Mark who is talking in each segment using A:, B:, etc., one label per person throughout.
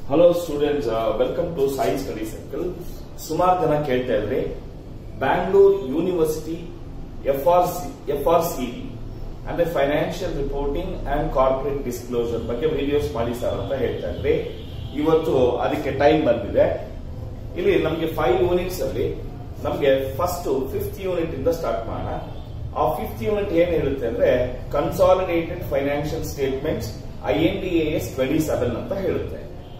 A: Hello students welcome to Sai study circle ಸುಮಾರು ಜನ ಕೇಳ್ತಾ ಇದ್ರಿ Bangalore university F R C F R C ಅಂದ್ರೆ financial reporting and corporate disclosure ಬಗ್ಗೆ ವಿಡಿಯೋಸ್ ಮಾಡಿ ಸರ್ ಅಂತ ಹೇಳ್ತಾ ಇದ್ರಿ ಇವತ್ತು ಅದಕ್ಕೆ ಟೈಮ್ ಬಂದಿದೆ ಇಲ್ಲಿ ನಮಗೆ ಫೈವ್ ಯೂನಿಟ್ಸ್ ಅಲ್ಲಿ ನಮಗೆ ಫಸ್ಟ್ ಫಿಫ್ತ್ ಯೂನಿಟ್ ಇಂದ ಸ್ಟಾರ್ಟ್ ಮಾಡೋಣ ಆ ಫಿಫ್ತ್ ಯೂನಿಟ್ ಏನ್ ಹೇಳುತ್ತೆ ಅಂದ್ರೆ consolidated financial statements I N D S twenty seven ಅಂತ ಹೇಳುತ್ತೆ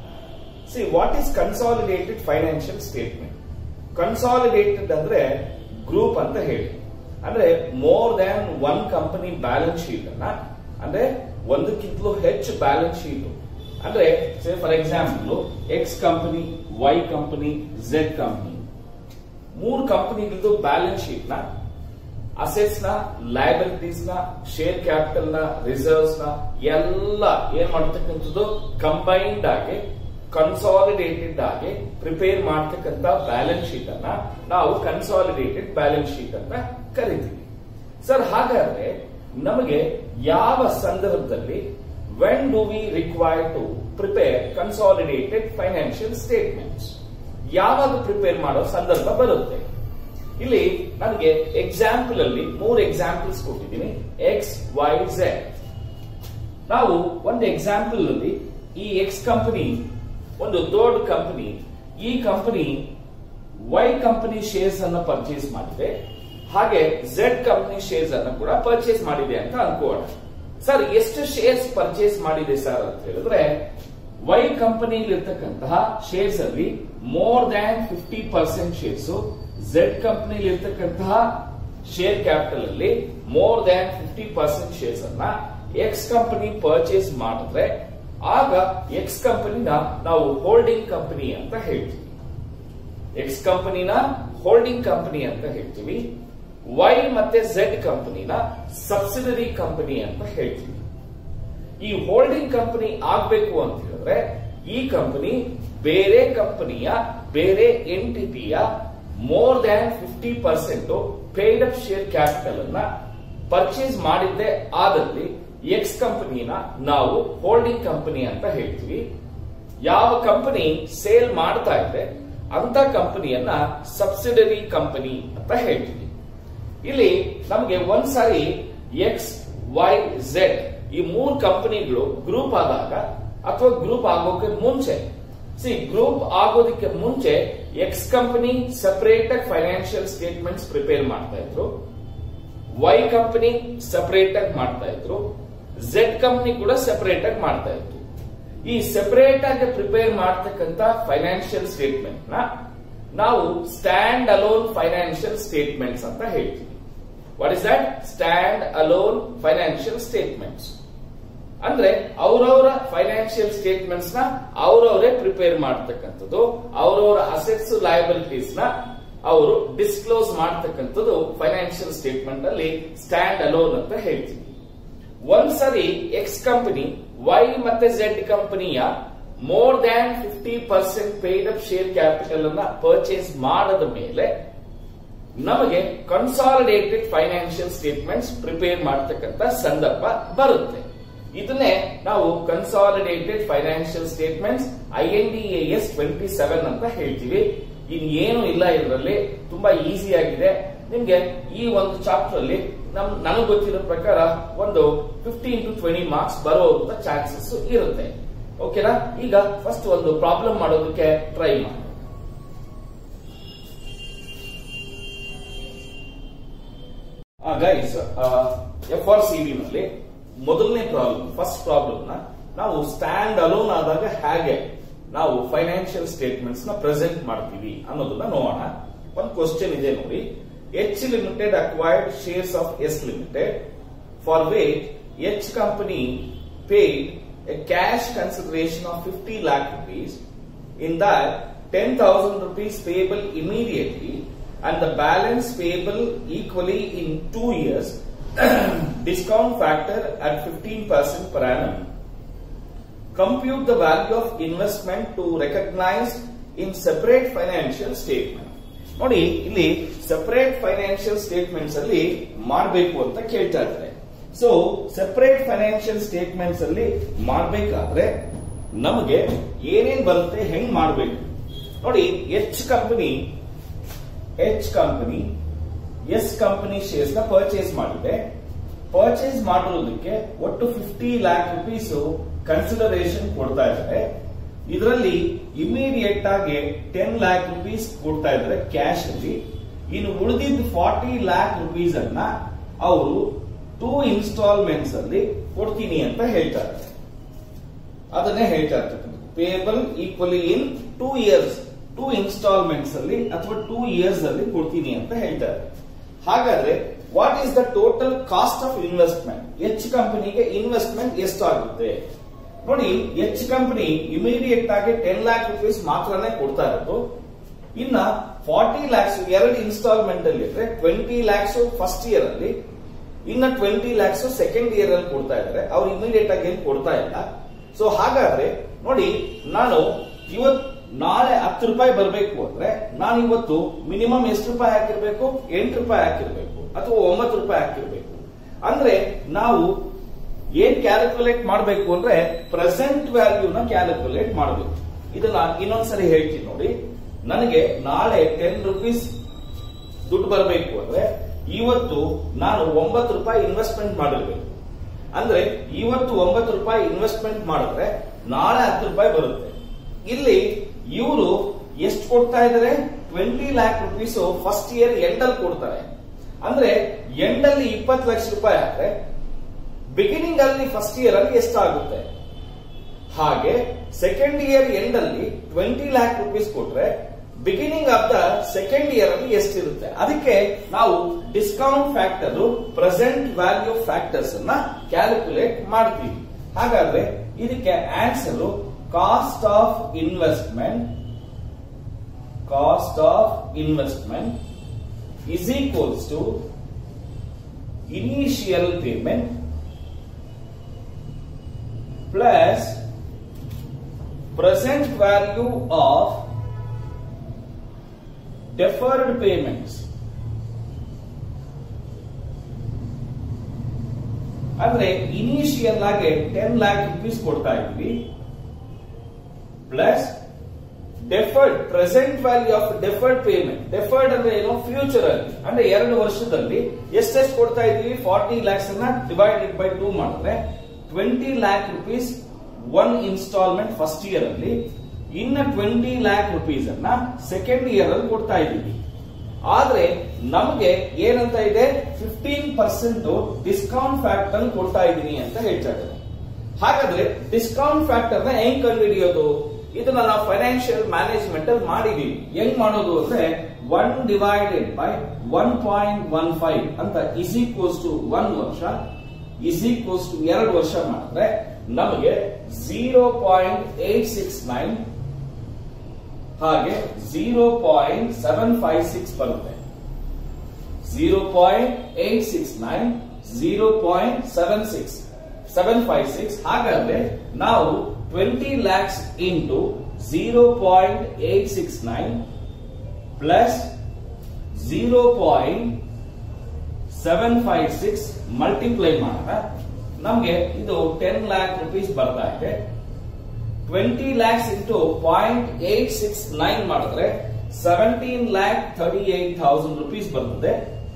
A: see what is consolidated financial statement consolidated ಅಂದ್ರೆ ಗ್ರೂಪ್ ಅಂತ ಹೇಳಿ ಅಂದ್ರೆ more than one company balance sheet ಅನ್ನ ಅಂದ್ರೆ ಒಂದಕ್ಕಿಂತಲೂ ಹೆಚ್ಚು ಬ್ಯಾಲೆನ್ಸ್ ಶೀಟ್ ಅಂದ್ರೆ for example X company Y company Z company ಮೂರು ಕಂಪನಿಗಳದ್ದು ಬ್ಯಾಲೆನ್ಸ್ ಶೀಟ್ ನ ಅಸೆಟ್ಸ್ ನ ಲಯಬಿಲಿಟೀಸ್ ನ ಶೇರ್ ಕ್ಯಾಪಿಟಲ್ ನ ರಿಸರ್ವ್ಸ್ ನ ಎಲ್ಲ ಏನ್ ಮಾಡ್ತಕ್ಕಂಥದ್ದು ಕಂಬೈನ್ಡ್ ಆಗಿ ಕನ್ಸಾಲಿಡೇಟೆಡ್ ಆಗಿ ಪ್ರಿಪೇರ್ ಮಾಡ್ತಕ್ಕಂಥ ಬ್ಯಾಲೆನ್ಸ್ ಶೀಟ್ ಅನ್ನ ನಾವು ಕನ್ಸಾಲಿಡೇಟೆಡ್ ಬ್ಯಾಲೆನ್ಸ್ ಶೀಟ್ ಅಂತ ಕರಿತೀವಿ ಸರ್ ಹಾಗಾದ್ರೆ ನಮಗೆ ಯಾವ ಸಂದರ್ಭದಲ್ಲಿ when do we require to prepare consolidated financial statements ಯಾವಾಗ ಪ್ರಿಪೇರ್ ಮಾಡೋ ಸಂದರ್ಭ ಬರುತ್ತೆ ಇಲ್ಲಿ ನನಗೆ ಎಕ್ಸಾಂಪಲ್ ಅಲ್ಲಿ ಮೂರು ಎಕ್ಸಾಂಪಲ್ಸ್ ಕೊಟ್ಟಿದ್ದೀನಿ ಎಕ್ಸ್ ವೈ ಝೆಡ್ ನಾವು ಒಂದು ಎಕ್ಸಾಂಪಲ್ ಅಲ್ಲಿ ಈ ಎಕ್ಸ್ ಕಂಪನಿ ಒಂದು ದೊಡ್ಡ ಕಂಪನಿ ಈ ಕಂಪನಿ ವೈ ಕಂಪನಿ ಶೇರ್ಸ್ ಅನ್ನು ಪರ್ಚೇಸ್ ಮಾಡಿದೆ ಹಾಗೆ ಝೆಡ್ ಕಂಪನಿ ಶೇರ್ಸ್ ಅನ್ನು ಕೂಡ ಪರ್ಚೇಸ್ ಮಾಡಿದೆ ಅಂತ ಅನ್ಕೋಣ ಸರ್ ಎಷ್ಟು ಶೇರ್ಸ್ ಪರ್ಚೇಸ್ ಮಾಡಿದೆ ಸರ್ ಅಂತ ಹೇಳಿದ್ರೆ ವೈ ಕಂಪನಿಲಿರ್ತಕ್ಕಂತಹ ಶೇರ್ಸ್ ಅಲ್ಲಿ more than fifty percent shares Z ಕಂಪನಿಲಿ ಇರ್ತಕ್ಕಂತಹ ಶೇರ್ ಕ್ಯಾಪಿಟಲ್ ಅಲ್ಲಿ more than fifty percent shares ಅನ್ನ ಎಕ್ಸ್ ಕಂಪನಿ ಪರ್ಚೇಸ್ ಮಾಡಿದ್ರೆ ಆಗ ಎಕ್ಸ್ ಕಂಪನಿನ ನಾವು ಹೋಲ್ಡಿಂಗ್ ಕಂಪನಿ ಅಂತ ಹೇಳ್ತೀವಿ ಎಕ್ಸ್ ಕಂಪನಿನ ಹೋಲ್ಡಿಂಗ್ ಕಂಪನಿ ಅಂತ ಹೇಳ್ತೀವಿ ವೈ ಮತ್ತೆ ಝೆಡ್ ಕಂಪನಿನ ಸಬ್ಸಿಡರಿ ಕಂಪನಿ ಅಂತ ಹೇಳ್ತೀವಿ ಈ ಹೋಲ್ಡಿಂಗ್ ಕಂಪನಿ ಆಗ್ಬೇಕು ಅಂತ ಹೇಳಿದ್ರೆ ಈ ಕಂಪನಿ ಬೇರೆ ಕಂಪನಿಯ ಬೇರೆ ಎಂಟಿಟಿಯ more than fifty percent paid up share capital ಅನ್ನ ಪರ್ಚೇಸ್ ಮಾಡಿದ್ದೆ ಆದಲ್ಲಿ ಎಕ್ಸ್ ಕಂಪನಿನ ನಾವು ಹೋಲ್ಡಿಂಗ್ ಕಂಪನಿ ಅಂತ ಹೇಳ್ತೀವಿ ಯಾವ ಕಂಪನಿ ಸೇಲ್ ಮಾಡ್ತಾ ಇದೆ ಅಂತ ಕಂಪನಿಯನ್ನ ಸಬ್ಸಿಡರಿ ಕಂಪನಿ ಅಂತ ಹೇಳ್ತೀವಿ ಇಲ್ಲಿ ನಮಗೆ ಒಂದ್ಸಾರಿ ಎಕ್ಸ್ ವೈ ಝೆಡ್ ಈ ಮೂರು ಕಂಪನಿಗಳು ಗ್ರೂಪ್ ಆದಾಗ ಅಥವಾ ಗ್ರೂಪ್ ಆಗೋಕೆ ಮುಂಚೆ ಸಿ ಗ್ರೂಪ್ ಆಗೋದಕ್ಕೆ ಮುಂಚೆ ಎಕ್ಸ್ ಕಂಪನಿ ಸಪರೇಟ್ ಆಗಿ ಫೈನಾನ್ಷಿಯಲ್ ಸ್ಟೇಟ್ಮೆಂಟ್ಸ್ ಪ್ರಿಪೇರ್ ಮಾಡ್ತಾ ಇದ್ರು ವೈ ಕಂಪನಿ ಸಪರೇಟ್ ಆಗಿ ಮಾಡ್ತಾ ಇದ್ರು ಝೆಡ್ ಕಂಪನಿ ಕೂಡ ಸಪರೇಟ್ ಆಗಿ ಮಾಡ್ತಾ ಇತ್ತು ಈ ಸೆಪರೇಟ್ ಆಗಿ ಪ್ರಿಪೇರ್ ಮಾಡ್ತಕ್ಕಂತ ಫೈನಾನ್ಷಿಯಲ್ ಸ್ಟೇಟ್ಮೆಂಟ್ ನ ನಾವು ಸ್ಟ್ಯಾಂಡ್ ಅಲೋನ್ ಫೈನಾನ್ಷಿಯಲ್ ಸ್ಟೇಟ್ಮೆಂಟ್ಸ್ ಅಂತ ಹೇಳ್ತೀವಿ what is that stand alone financial statements ಅಂದ್ರೆ ಅವರವರ ಫೈನಾನ್ಷಿಯಲ್ ಸ್ಟೇಟ್ಮೆಂಟ್ಸ್ ನ ಅವರವರೇ ಪ್ರಿಪೇರ್ ಮಾಡ್ತಕ್ಕಂಥದ್ದು ಅವರವರ ಅಸೆಟ್ಸ್ ಲಯಬಿಲಿಟೀಸ್ ನ ಅವರು ಡಿಸ್ಕ್ಲೋಸ್ ಮಾಡ್ತಕ್ಕಂಥದ್ದು ಫೈನಾನ್ಷಿಯಲ್ ಸ್ಟೇಟ್ಮೆಂಟ್ ಅಲ್ಲಿ ಸ್ಟ್ಯಾಂಡ್ ಅಲೋನ್ ಅಂತ ಹೇಳ್ತೀವಿ ಒಂದ್ಸರಿ ಎಕ್ಸ್ ಕಂಪನಿ ವೈ ಮತ್ತೆ ಝೆಡ್ ಕಂಪನಿಯ more than fifty percent paid up share capital ಅನ್ನ ಪರ್ಚೇಸ್ ಮಾಡದ ಮೇಲೆ ನಮಗೆ ಕನ್ಸಾಲಿಡೇಟೆಡ್ ಫೈನಾನ್ಷಿಯಲ್ ಸ್ಟೇಟ್ಮೆಂಟ್ಸ್ ಪ್ರಿಪೇರ್ ಮಾಡತಕ್ಕಂತ ಸಂದರ್ಭ ಬರುತ್ತೆ ಇದನ್ನೇ ನಾವು consolidated financial statements I N D S twenty seven ಅಂತ ಹೇಳ್ತೀವಿ ಇನ್ ಏನು ಇಲ್ಲ ಇದರಲ್ಲಿ ತುಂಬಾ ಈಸಿ ಆಗಿದೆ ನಿಮ್ಗೆ ಈ ಒಂದು ಚಾಪ್ಟರ್ ಅಲ್ಲಿ ನಮ್ ನನಗೆ ಗೊತ್ತಿರೋ ಪ್ರಕಾರ ಒಂದು ಫಿಫ್ಟೀನ್ ಟು ಟ್ವೆಂಟಿ ಮಾರ್ಕ್ಸ್ ಬರುವಂತ ಚಾನ್ಸಸ್ ಇರುತ್ತೆ ಓಕೆನಾ ಈಗ ಫಸ್ಟ್ ಒಂದು ಪ್ರಾಬ್ಲಮ್ ಮಾಡೋದಕ್ಕೆ ಟ್ರೈ ಮಾಡಿ ಗೈಸ್ ಎಫ್ ಆರ್ ಸಿ ನಲ್ಲಿ ಮೊದಲನೇ ಪ್ರಾಬ್ಲಮ್ ಫಸ್ಟ್ ಪ್ರಾಬ್ಲಮ್ ನ ನಾವು ಸ್ಟ್ಯಾಂಡ್ ಅಲೋನ್ ಆದಾಗ ಹೇಗೆ ನಾವು ಫೈನಾನ್ಷಿಯಲ್ ಸ್ಟೇಟ್ಮೆಂಟ್ಸ್ ನ ಪ್ರೆಸೆಂಟ್ ಮಾಡ್ತೀವಿ ಅನ್ನೋದನ್ನ ನೋಡೋಣ ಒಂದು ಕ್ವಶನ್ ಇದೆ ನೋಡಿ H limited acquired shares of S limited for wait H company paid a cash consideration of 50 lakh rupees. In that, 10,000 rupees payable immediately and the balance payable equally in two years. discount factor at 15% per annum. Compute the value of investment to recognize in separate financial statement. ನೋಡಿ ಇಲ್ಲಿ separate financial statements ಅಲ್ಲಿ ಮಾಡಬೇಕು ಅಂತ ಕೇಳ್ತಾ ಇದ್ದಾರೆ so separate financial statements ಅಲ್ಲಿ ಮಾಡಬೇಕಾದ್ರೆ ನಮಗೆ ಏನೇನ್ ಬರುತ್ತೆ ಹೆಂಗ್ ಮಾಡಬೇಕು ನೋಡಿ H company H company S company shares ನ ಪರ್ಚೇಸ್ ಮಾಡಿದೆ ಪರ್ಚೇಸ್ ಮಾಡಿರೋದಕ್ಕೆ ಒಟ್ಟು ಫಿಫ್ಟಿ ಲ್ಯಾಕ್ ರುಪೀಸ್ ಕನ್ಸಿಡರೇಷನ್ ಕೊಡ್ತಾ ಇದ್ದಾರೆ ಇದರಲ್ಲಿ ಇಮಿಡಿಯೇಟ್ ಆಗಿ ಟೆನ್ ಲ್ಯಾಕ್ ರುಪೀಸ್ ಕೊಡ್ತಾ ಇದ್ದಾರೆ ಕ್ಯಾಶ್ ಅಲ್ಲಿ ಇನ್ನು ಉಳಿದಿದ್ದ ಫಾರ್ಟಿ ಲ್ಯಾಕ್ ರುಪೀಸ್ ಅನ್ನ ಅವರು ಟೂ ಇನ್ಸ್ಟಾಲ್ಮೆಂಟ್ಸ್ ಅಲ್ಲಿ ಕೊಡ್ತೀನಿ ಅಂತ ಹೇಳ್ತಾರೆ ಅದನ್ನೇ ಹೇಳ್ತಾ ಇರ್ತಕ್ಕಂಥದ್ದು payable equally in two years two instalments ಅಲ್ಲಿ ಅಥವಾ ಟೂ ಇಯರ್ಸ್ ಅಲ್ಲಿ ಕೊಡ್ತೀನಿ ಅಂತ ಹೇಳ್ತಾರೆ ಹಾಗಾದ್ರೆ what is the total cost of investment H ಕಂಪನಿಗೆ ಇನ್ವೆಸ್ಟ್ಮೆಂಟ್ ಎಷ್ಟಾಗುತ್ತೆ ನೋಡಿ ಎಚ್ ಕಂಪನಿ ಇಮಿಡಿಯೇಟ್ ಆಗಿ ಟೆನ್ ಲ್ಯಾಕ್ ರುಪೀಸ್ ಮಾತ್ರನೇ ಕೊಡ್ತಾ ಇರೋದು ಇನ್ನ ಫಾರ್ಟಿ ಲ್ಯಾಕ್ಸ್ ಎರಡು ಇನ್ಸ್ಟಾಲ್ಮೆಂಟ್ ಅಲ್ಲಿ ಇದ್ರೆ ಟ್ವೆಂಟಿ ಲ್ಯಾಕ್ಸ್ ಫಸ್ಟ್ ಇಯರ್ ಅಲ್ಲಿ ಇನ್ನ ಟ್ವೆಂಟಿ ಲ್ಯಾಕ್ಸ್ ಸೆಕೆಂಡ್ ಇಯರ್ ಅಲ್ಲಿ ಕೊಡ್ತಾ ಇದ್ದಾರೆ ಅವ್ರು ಇಮಿಡಿಯೇಟ್ ಆಗಿ ಏನ್ ಕೊಡ್ತಾ ಇಲ್ಲ ಸೊ ಹಾಗಾದ್ರೆ ನೋಡಿ ನಾನು ಇವತ್ ನಾಳೆ ಹತ್ತು ರೂಪಾಯಿ ಬರಬೇಕು ಅಂದ್ರೆ ನಾನು ಇವತ್ತು ಮಿನಿಮಮ್ ಎಷ್ಟು ರೂಪಾಯಿ ಹಾಕಿರ್ಬೇಕು ಎಂಟು ರೂಪಾಯಿ ಹಾಕಿರ್ಬೇಕು ಅಥವಾ ಒಂಬತ್ತು ರೂಪಾಯಿ ಹಾಕಿರ್ಬೇಕು ಅಂದ್ರೆ ನಾವು ಏನ್ ಕ್ಯಾಲ್ಕುಲೇಟ್ ಮಾಡಬೇಕು ಅಂದ್ರೆ ಪ್ರೆಸೆಂಟ್ ವ್ಯಾಲ್ಯೂನ ಕ್ಯಾಲ್ಕುಲೇಟ್ ಮಾಡಬೇಕು ಇದನ್ನ ಇನ್ನೊಂದ್ಸರಿ ಹೇಳ್ತೀನಿ ನೋಡಿ ನನಗೆ ನಾಳೆ ಟೆನ್ ರುಪೀಸ್ ದುಡ್ಡು ಬರಬೇಕು ಅಂದ್ರೆ ಇವತ್ತು ನಾನು ಒಂಬತ್ತು ರೂಪಾಯಿ ಇನ್ವೆಸ್ಟ್ಮೆಂಟ್ ಮಾಡಿರ್ಬೇಕು ಅಂದ್ರೆ ಇವತ್ತು ಒಂಬತ್ತು ರೂಪಾಯಿ ಇನ್ವೆಸ್ಟ್ಮೆಂಟ್ ಮಾಡಿದ್ರೆ ನಾಳೆ ಹತ್ತು ರೂಪಾಯಿ ಬರುತ್ತೆ ಇಲ್ಲಿ ಇವರು ಎಷ್ಟು ಕೊಡ್ತಾ ಇದ್ದಾರೆ twenty lakh rupees first year ಎಂಡಲ್ಲಿ ಕೊಡ್ತಾರೆ ಅಂದ್ರೆ ಎಂಡಲ್ಲಿ ಇಪ್ಪತ್ತು ಲಕ್ಷ ರೂಪಾಯಿ ಆದ್ರೆ ಬಿಗಿನಿಂಗ್ ಅಲ್ಲಿ ಫಸ್ಟ್ ಇಯರ್ ಅಲ್ಲಿ ಎಷ್ಟಾಗುತ್ತೆ ಹಾಗೆ ಸೆಕೆಂಡ್ ಇಯರ್ ಎಂಡ್ ಅಲ್ಲಿ ಟ್ವೆಂಟಿ ಲ್ಯಾಕ್ ರುಪೀಸ್ ಕೊಟ್ರೆ beginning of the second year ಅಲ್ಲಿ ಎಷ್ಟಿರುತ್ತೆ ಅದಕ್ಕೆ ನಾವು discount factor present value factors ಅನ್ನ ಕ್ಯಾಲ್ಕುಲೇಟ್ ಮಾಡ್ತೀವಿ ಹಾಗಾದ್ರೆ ಇದಕ್ಕೆ answer cost of investment cost of investment is equals to initial payment plus present value of deferred payments ಅಂದ್ರೆ ಇನಿಷಿಯಲ್ ಆಗಿ ಟೆನ್ ಲ್ಯಾಕ್ ರುಪೀಸ್ ಕೊಡ್ತಾ ಇದ್ವಿ plus deferred present value of deferred payment deferred ಅಂದ್ರೆ ಏನು ಫ್ಯೂಚರ್ ಅಲ್ಲಿ ಅಂದ್ರೆ ಎರಡು ವರ್ಷದಲ್ಲಿ ಎಷ್ಟೆಷ್ಟು ಕೊಡ್ತಾ ಇದೀವಿ ಫಾರ್ಟಿ ಲ್ಯಾಕ್ಸ್ ಅನ್ನ ಡಿವೈಡೆಡ್ ಬೈ ಟೂ ಮಾಡಿದ್ರೆ twenty lakh rupees one instalment first year ಅಲ್ಲಿ ಇನ್ನ ಟ್ವೆಂಟಿ ಲ್ಯಾಕ್ ರುಪೀಸ್ ಅನ್ನ ಸೆಕೆಂಡ್ ಇಯರ್ ಅಲ್ಲಿ ಕೊಡ್ತಾ ಇದ್ದೀವಿ ಆದ್ರೆ ನಮಗೆ ಏನಂತ ಇದೆ ಫಿಫ್ಟೀನ್ ಪರ್ಸೆಂಟ್ ಡಿಸ್ಕೌಂಟ್ ಫ್ಯಾಕ್ಟರ್ ಕೊಡ್ತಾ ಇದ್ದೀನಿ ಅಂತ ಹೇಳ್ತಾ ಇದ್ದಾರೆ ಹಾಗಾದ್ರೆ ಡಿಸ್ಕೌಂಟ್ ಫ್ಯಾಕ್ಟರ್ ನ ಹೆಂಗ್ ಕಂಡುಹಿಡಿಯೋದು ಇದನ್ನ ನಾವು ಫೈನಾನ್ಷಿಯಲ್ ಮ್ಯಾನೇಜ್ಮೆಂಟ್ ಅಲ್ಲಿ ಮಾಡಿದೀವಿ ಹೆಂಗ್ ಮಾಡೋದು ಅಂದ್ರೆ one divided by one point one five ಅಂತ ಇಸ್ ಈಕ್ವಲ್ಸ್ ಟು ಒನ್ ವರ್ಷ ಇಸ್ ಈಕ್ವಲ್ಸ್ ಟು ಎರಡು ವರ್ಷ ಮಾಡಿದ್ರೆ ನಮಗೆ zero point eight six nine ಹಾಗೆ zero point seven five six ಬರುತ್ತೆ zero point eight six nine zero point seven six seven five six ಹಾಗಾದ್ರೆ ನಾವು twenty lakhs into zero point eight six nine plus zero point seven five six multiply ಮಾಡಿದ್ರೆ ನಮಗೆ ಇದು ten lakh rupees ಬರ್ತಾ ಇದೆ twenty lakhs into point eight six nine ಮಾಡಿದ್ರೆ seventeen lakh thirty eight thousand rupees ಬರ್ತದೆ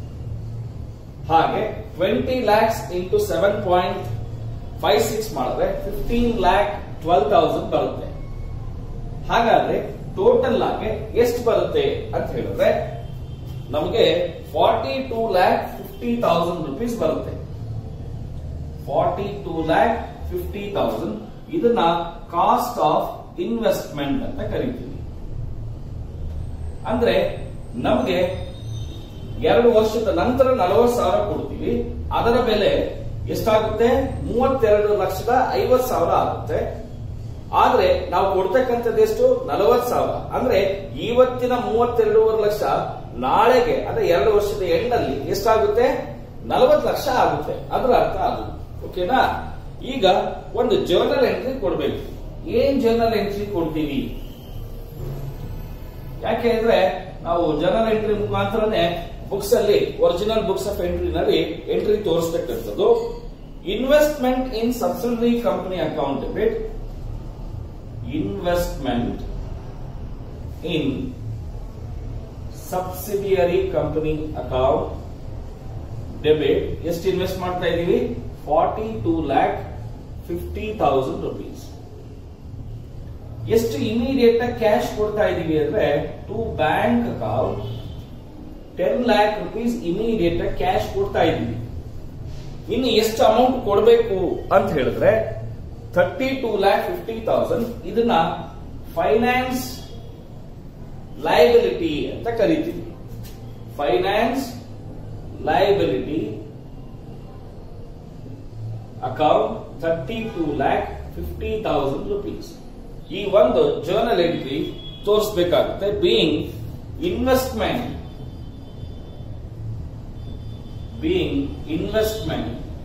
A: ಹಾಗೆ twenty lakhs into seven point five six ಮಾಡಿದ್ರೆ fifteen lakh twelve thousand ಬರುತ್ತೆ ಹಾಗಾದ್ರೆ ಟೋಟಲ್ ಆಗಿ ಎಷ್ಟು ಬರುತ್ತೆ ಅಂತ ಹೇಳಿದ್ರೆ ನಮಗೆ forty two lakh fifty thousand rupees ಬರುತ್ತೆ forty two lakh fifty thousand ಇದನ್ನ ಕಾಸ್ಟ್ ಆಫ್ ಇನ್ವೆಸ್ಟ್ಮೆಂಟ್ ಅಂತ ಕರಿತೀವಿ ಅಂದ್ರೆ ನಮಗೆ ಎರಡು ವರ್ಷದ ನಂತರ ನಲವತ್ತು ಸಾವಿರ ಕೊಡ್ತೀವಿ ಅದರ ಬೆಲೆ ಎಷ್ಟಾಗುತ್ತೆ ಮೂವತ್ತೆರಡು ಲಕ್ಷದ ಐವತ್ ಸಾವಿರ ಆಗುತ್ತೆ ಆದ್ರೆ ನಾವು ಕೊಡ್ತಕ್ಕಂಥದ್ದು ಎಷ್ಟು ನಲವತ್ ಸಾವಿರ ಅಂದ್ರೆ ಇವತ್ತಿನ ಮೂವತ್ತೆರಡೂವರೆ ಲಕ್ಷ ನಾಳೆಗೆ ಅಂದ್ರೆ ಎರಡು ವರ್ಷದ ಎಂಡಲ್ಲಿ ಎಷ್ಟಾಗುತ್ತೆ ನಲವತ್ತು ಲಕ್ಷ ಆಗುತ್ತೆ ಅದರ ಅರ್ಥ ಅದು ಓಕೆನಾ ಈಗ ಒಂದು ಜರ್ನಲ್ ಎಂಟ್ರಿ ಕೊಡ್ಬೇಕು ಏನ್ ಜರ್ನಲ್ ಎಂಟ್ರಿ ಕೊಡ್ತೀವಿ ಯಾಕೆ ಅಂದ್ರೆ ನಾವು ಜರ್ನಲ್ ಎಂಟ್ರಿ ಮುಖಾಂತರನೇ ಬುಕ್ಸ್ ಅಲ್ಲಿ ಒರಿಜಿನಲ್ ಬುಕ್ಸ್ ಆಫ್ ಎಂಟ್ರಿನಲ್ಲಿ ಎಂಟ್ರಿ ತೋರಿಸ್ತಕ್ಕಂಥದ್ದು investment in subsidiary company account debit investment in subsidiary company account debit ಎಷ್ಟು ಇನ್ವೆಸ್ಟ್ ಮಾಡ್ತಾ ಇದೀವಿ forty two lakh fifty thousand rupees ಎಷ್ಟು ಇಮಿಡಿಯೇಟ್ ಕ್ಯಾಶ್ ಕೊಡ್ತಾ ಇದೀವಿ ಅಂದ್ರೆ to bank account ten lakh rupees immediate cash ಕೊಡ್ತಾ ಇದೀವಿ ಇನ್ನು ಎಷ್ಟು ಅಮೌಂಟ್ ಕೊಡಬೇಕು ಅಂತ ಹೇಳಿದ್ರೆ thirty two lakh fifty thousand ಇದನ್ನ ಫೈನಾನ್ಸ್ ಲಯಬಿಲಿಟಿ ಅಂತ ಕರಿತೀವಿ finance liability account thirty two lakh fifty thousand rupees ಈ ಒಂದು ಜರ್ನಲ್ ಎಂಟ್ರಿ ತೋರಿಸಬೇಕಾಗುತ್ತೆ being investment being investment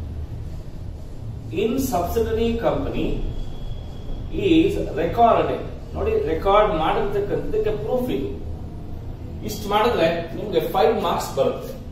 A: in subsidiary company is recorded ನೋಡಿ ರೆಕಾರ್ಡ್ ಮಾಡಿರ್ತಕ್ಕಂಥದ್ದಕ್ಕೆ ಪ್ರೂಫ್ ಇದು ಇಷ್ಟು ಮಾಡಿದ್ರೆ ನಿಮ್ಗೆ ಫೈವ್ ಮಾರ್ಕ್ಸ್ ಬರುತ್ತೆ